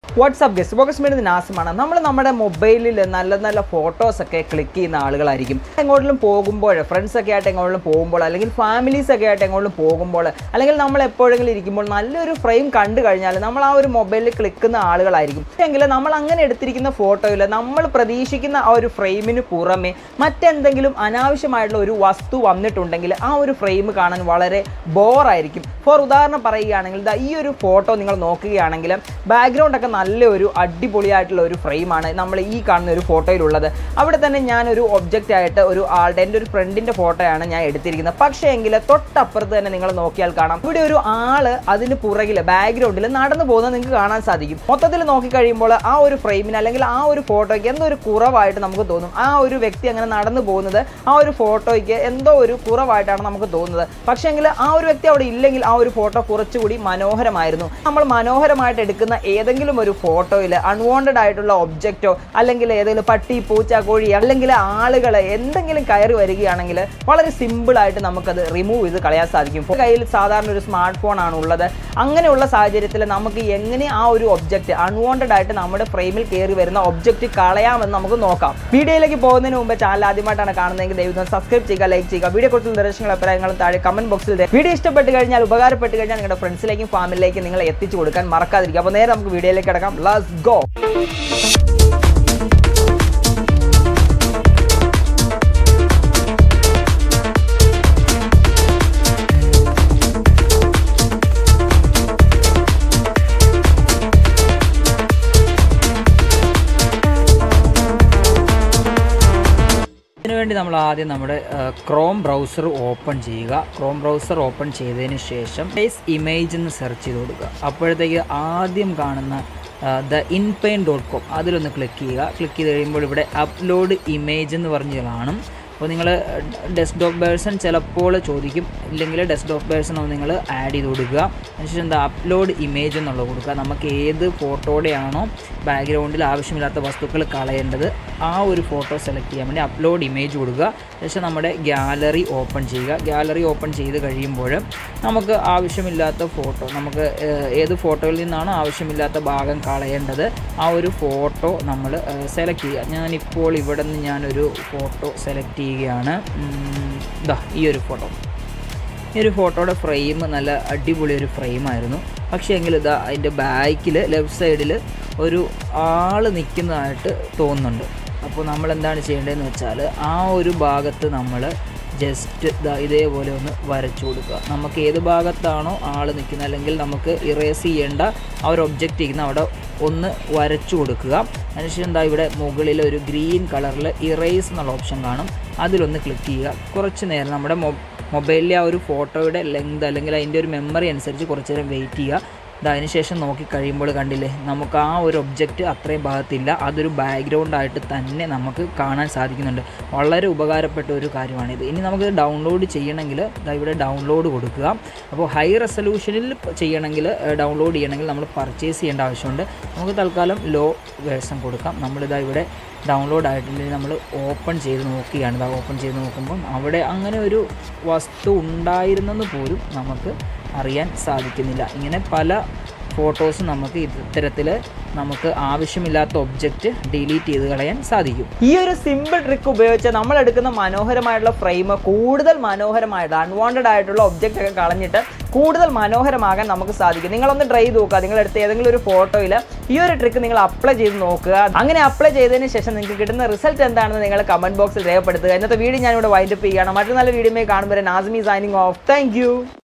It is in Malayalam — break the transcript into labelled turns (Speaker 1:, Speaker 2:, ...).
Speaker 1: വാട്സാപ്പ് ഗസ്റ്റ് ഫോക്കസ് മീഡിയ നാസമാണ് നമ്മൾ നമ്മുടെ മൊബൈലിൽ നല്ല നല്ല ഫോട്ടോസ് ഒക്കെ ക്ലിക്ക് ചെയ്യുന്ന ആളുകളായിരിക്കും എങ്ങോട്ടും പോകുമ്പോൾ ഫ്രണ്ട്സ് ഒക്കെ ആയിട്ട് എങ്ങോട്ടും പോകുമ്പോൾ അല്ലെങ്കിൽ ഫാമിലീസ് ഒക്കെ ആയിട്ട് എങ്ങോട്ടും പോകുമ്പോൾ അല്ലെങ്കിൽ നമ്മൾ എപ്പോഴെങ്കിലും ഇരിക്കുമ്പോൾ നല്ലൊരു ഫ്രെയിം കണ്ടു കഴിഞ്ഞാൽ നമ്മൾ ആ ഒരു മൊബൈലിൽ ക്ലിക്കുന്ന ആളുകളായിരിക്കും എങ്കിൽ നമ്മൾ അങ്ങനെ എടുത്തിരിക്കുന്ന ഫോട്ടോയിൽ നമ്മൾ പ്രതീക്ഷിക്കുന്ന ആ ഒരു ഫ്രെയിമിന് പുറമെ മറ്റെന്തെങ്കിലും അനാവശ്യമായിട്ടുള്ള ഒരു വസ്തു വന്നിട്ടുണ്ടെങ്കിൽ ആ ഒരു ഫ്രെയിം കാണാൻ വളരെ ബോറായിരിക്കും ഫോർ ഉദാഹരണം പറയുകയാണെങ്കിൽ ദാ ഈ ഒരു ഫോട്ടോ നിങ്ങൾ നോക്കുകയാണെങ്കിൽ ബാക്ക്ഗ്രൗണ്ട് ഒക്കെ നല്ലൊരു അടിപൊളിയായിട്ടുള്ള ഒരു ഫ്രെയിമാണ് നമ്മൾ ഈ കാണുന്ന ഒരു ഫോട്ടോയിലുള്ളത് അവിടെ തന്നെ ഞാനൊരു ഒബ്ജക്റ്റ് ആയിട്ട് ഒരു ആളുടെ എൻ്റെ ഒരു ഫ്രണ്ടിൻ്റെ ഫോട്ടോയാണ് ഞാൻ എടുത്തിരിക്കുന്നത് പക്ഷേ എങ്കിൽ തൊട്ടപ്പുറത്ത് തന്നെ നിങ്ങൾ നോക്കിയാൽ കാണാം ഇവിടെ ഒരു ആള് അതിന് പുറകിൽ ബാക്ക്ഗ്രൗണ്ടിൽ നടന്നു പോകുന്നത് നിങ്ങൾക്ക് കാണാൻ സാധിക്കും മൊത്തത്തിൽ നോക്കിക്കഴിയുമ്പോൾ ആ ഒരു ഫ്രെയിമിന് അല്ലെങ്കിൽ ആ ഒരു ഫോട്ടോയ്ക്ക് എന്തോ ഒരു കുറവായിട്ട് നമുക്ക് തോന്നും ആ ഒരു വ്യക്തി അങ്ങനെ നടന്നു പോകുന്നത് ആ ഒരു ഫോട്ടോയ്ക്ക് എന്തോ ഒരു കുറവായിട്ടാണ് നമുക്ക് തോന്നുന്നത് പക്ഷേ എങ്കിൽ ആ ഒരു വ്യക്തി അവിടെ ഇല്ലെങ്കിൽ ആ ഒരു ഫോട്ടോ കുറച്ചുകൂടി മനോഹരമായിരുന്നു നമ്മൾ മനോഹരമായിട്ട് എടുക്കുന്ന ഏതെങ്കിലും ഒരു ഫോട്ടോയിൽ അൺവാണ്ടഡ് ആയിട്ടുള്ള ഒബ്ജക്റ്റോ അല്ലെങ്കിൽ ഏതെങ്കിലും പട്ടി പൂച്ച കോഴി അല്ലെങ്കിൽ ആളുകൾ എന്തെങ്കിലും കയറി വരികയാണെങ്കിൽ വളരെ സിമ്പിൾ ആയിട്ട് നമുക്കത് റിമൂവ് ചെയ്ത് കളയാൻ സാധിക്കും ഇപ്പോൾ കയ്യിൽ സാധാരണ ഒരു സ്മാർട്ട് ഫോൺ ആണ് ഉള്ളത് അങ്ങനെയുള്ള സാഹചര്യത്തിൽ നമുക്ക് എങ്ങനെ ആ ഒരു ഒബ്ജക്റ്റ് അൺവാണ്ടഡ് ആയിട്ട് നമ്മുടെ ഫ്രെയിമിൽ കയറി വരുന്ന ഒബ്ജക്റ്റ് കളയാമെന്ന് നമുക്ക് നോക്കാം വീഡിയോയിലേക്ക് പോകുന്നതിന് മുമ്പ് ചാനൽ ആദ്യമായിട്ടാണ് കാണുന്നതെങ്കിൽ ദയവ് സബ്സ്ക്രൈബ് ചെയ്യുക ലൈക്ക് ചെയ്യുക വീഡിയോ കുറിച്ചുള്ള നിർദ്ദേശങ്ങളും അഭിപ്രായങ്ങളും താഴെ കമന്റ് ബോക്സിൽ വീഡിയോ ഇഷ്ടപ്പെട്ട് കഴിഞ്ഞാൽ ഉപകാരപ്പെട്ട് കഴിഞ്ഞാൽ നിങ്ങളുടെ ഫ്രണ്ട്സിലേക്കും ഫാമിലിയിലേക്കും നിങ്ങൾ എത്തിച്ചു കൊടുക്കാൻ മറക്കാതിരിക്കുക അപ്പോൾ നേരെ നമുക്ക് വീഡിയോയിലേക്ക് കിടക്കാം ലെറ്റ്സ് ഗോ അതിനുവേണ്ടി നമ്മൾ ആദ്യം നമ്മുടെ ക്രോം ബ്രൗസർ ഓപ്പൺ ചെയ്യുക ക്രോം ബ്രൗസർ ഓപ്പൺ ചെയ്തതിന് ശേഷം ഫേസ് ഇമേജ് എന്ന് സെർച്ച് ചെയ്ത് കൊടുക്കുക അപ്പോഴത്തേക്ക് ആദ്യം കാണുന്ന ദ ഇൻപെയിൻ ഡോട്ട് കോം അതിലൊന്ന് ക്ലിക്ക് ചെയ്യുക ക്ലിക്ക് ചെയ്ത് കഴിയുമ്പോൾ ഇവിടെ അപ്ലോഡ് ഇമേജ് എന്ന് പറഞ്ഞ് കാണും അപ്പോൾ നിങ്ങൾ ഡെസ്ക്ടോപ്പ് വേർഷൻ ചിലപ്പോൾ ചോദിക്കും ഇല്ലെങ്കിൽ ഡെസ്ക്ടോപ്പ് വേർഷൻ ഒന്ന് നിങ്ങൾ ആഡ് ചെയ്ത് കൊടുക്കുക അതിനുശേഷം എന്താ അപ്ലോഡ് ഇമേജ് എന്നുള്ളത് കൊടുക്കുക നമുക്ക് ഏത് ഫോട്ടോയുടെയാണോ ബാക്ക്ഗ്രൗണ്ടിൽ ആവശ്യമില്ലാത്ത വസ്തുക്കൾ കളയേണ്ടത് ആ ഒരു ഫോട്ടോ സെലക്ട് ചെയ്യാൻ വേണ്ടി അപ്ലോഡ് ഇമേജ് കൊടുക്കുക ശേഷം നമ്മുടെ ഗ്യാലറി ഓപ്പൺ ചെയ്യുക ഗ്യാലറി ഓപ്പൺ ചെയ്ത് കഴിയുമ്പോൾ നമുക്ക് ആവശ്യമില്ലാത്ത ഫോട്ടോ നമുക്ക് ഏഹ്, ഏത് ഫോട്ടോയിൽ നിന്നാണോ ആവശ്യമില്ലാത്ത ഭാഗം കളയേണ്ടത് ആ ഒരു ഫോട്ടോ നമ്മൾ സെലക്ട് ചെയ്യുക ഞാനിപ്പോൾ ഇവിടെ നിന്ന് ഞാനൊരു ഫോട്ടോ സെലക്ട് ചെയ്യുകയാണ് ഉം, ദാ ഈ ഒരു ഫോട്ടോ ഈ ഒരു ഫോട്ടോയുടെ ഫ്രെയിം നല്ല അടിപൊളി ഒരു ഫ്രെയിമായിരുന്നു പക്ഷേ എങ്കിൽ ഇതാ അതിൻ്റെ ബാക്കിൽ ലെഫ്റ്റ് സൈഡിൽ ഒരു ആൾ നിൽക്കുന്നതായിട്ട് തോന്നുന്നുണ്ട് അപ്പോൾ നമ്മൾ എന്താണ് ചെയ്യേണ്ടതെന്ന് വെച്ചാൽ ആ ഒരു ഭാഗത്ത് നമ്മൾ ജസ്റ്റ് ഇതാ ഇതേപോലെ ഒന്ന് വരച്ചു കൊടുക്കുക നമുക്ക് ഏത് ഭാഗത്താണോ ആൾ നിൽക്കുന്നത് അല്ലെങ്കിൽ നമുക്ക് ഇറേസ് ചെയ്യേണ്ട ആ ഒരു ഒബ്ജക്റ്റ് ഇരിക്കുന്ന അവിടെ ഒന്ന് വരച്ചു കൊടുക്കുക അതിനുശേഷം എന്താ ഇവിടെ മുകളിൽ ഒരു ഗ്രീൻ കളറിൽ ഇറേസ് എന്നുള്ള ഓപ്ഷൻ കാണും അതിലൊന്ന് ക്ലിക്ക് ചെയ്യുക കുറച്ച് നേരം നമ്മുടെ മൊ മൊബൈലിലെ ആ ഒരു ഫോട്ടോയുടെ ലെങ്ത് അല്ലെങ്കിൽ അതിൻ്റെ ഒരു മെമ്മറി അനുസരിച്ച് കുറച്ച് നേരം വെയിറ്റ് ചെയ്യുക ഇത് അതിനുശേഷം നോക്കി കഴിയുമ്പോൾ കണ്ടില്ലേ നമുക്ക് ആ ഒരു ഒബ്ജക്റ്റ് അത്രയും ഭാഗത്തില്ല അതൊരു ബാക്ക്ഗ്രൗണ്ട് ആയിട്ട് തന്നെ നമുക്ക് കാണാൻ സാധിക്കുന്നുണ്ട് വളരെ ഉപകാരപ്പെട്ട ഒരു കാര്യമാണിത് ഇനി നമുക്ക് ഡൗൺലോഡ് ചെയ്യണമെങ്കിൽ ദാ ഇവിടെ ഡൗൺലോഡ് കൊടുക്കുക അപ്പോൾ ഹൈ റെസൊല്യൂഷനിൽ ചെയ്യണമെങ്കിൽ ഡൗൺലോഡ് ചെയ്യണമെങ്കിൽ നമ്മൾ പർച്ചേസ് ചെയ്യേണ്ട ആവശ്യമുണ്ട് നമുക്ക് തൽക്കാലം ലോ വേർഷൻ കൊടുക്കാം നമ്മളിതാ ഇവിടെ ഡൗൺലോഡ് ആയിട്ടില്ലെങ്കിൽ നമ്മൾ ഓപ്പൺ ചെയ്ത് നോക്കുകയാണ് ഇതാ ഓപ്പൺ ചെയ്ത് നോക്കുമ്പോൾ അവിടെ അങ്ങനെ ഒരു വസ്തു ഉണ്ടായിരുന്നെന്ന് പോലും നമുക്ക് അറിയാൻ സാധിക്കുന്നില്ല ഇങ്ങനെ പല ഫോട്ടോസ് നമുക്ക് ഇത്തരത്തിൽ നമുക്ക് ആവശ്യമില്ലാത്ത ഒബ്ജക്റ്റ് ഡിലീറ്റ് ചെയ്ത് കളയാൻ സാധിക്കും ഈ ഒരു സിമ്പിൾ ട്രിക്ക് ഉപയോഗിച്ച് നമ്മൾ എടുക്കുന്ന മനോഹരമായിട്ടുള്ള ഫ്രെയിം കൂടുതൽ മനോഹരമായിട്ട് അൺവാണ്ടഡ് ആയിട്ടുള്ള ഒബ്ജക്റ്റ് ഒക്കെ കളഞ്ഞിട്ട് കൂടുതൽ മനോഹരമാകാൻ നമുക്ക് സാധിക്കും നിങ്ങളൊന്ന് ട്രൈ ചെയ്ത് നോക്കുക നിങ്ങൾ എടുത്ത ഏതെങ്കിലും ഒരു ഫോട്ടോയിൽ ഈ ഒരു ട്രിക്ക് നിങ്ങൾ അപ്ലൈ ചെയ്ത് നോക്കുക അങ്ങനെ അപ്ലൈ ചെയ്തതിന് ശേഷം നിങ്ങൾക്ക് കിട്ടുന്ന റിസൾട്ട് എന്താണെന്ന് നിങ്ങൾ കമന്റ് ബോക്സിൽ രേഖപ്പെടുത്തുക ഇന്നത്തെ വീഡിയോ ഞാനിവിടെ വൈൻഡപ്പ് ചെയ്യുകയാണ് മറ്റു നല്ല വീഡിയോ കാണുമ്പോൾ നാസ്മി സൈനിങ് ഓഫ് താങ്ക്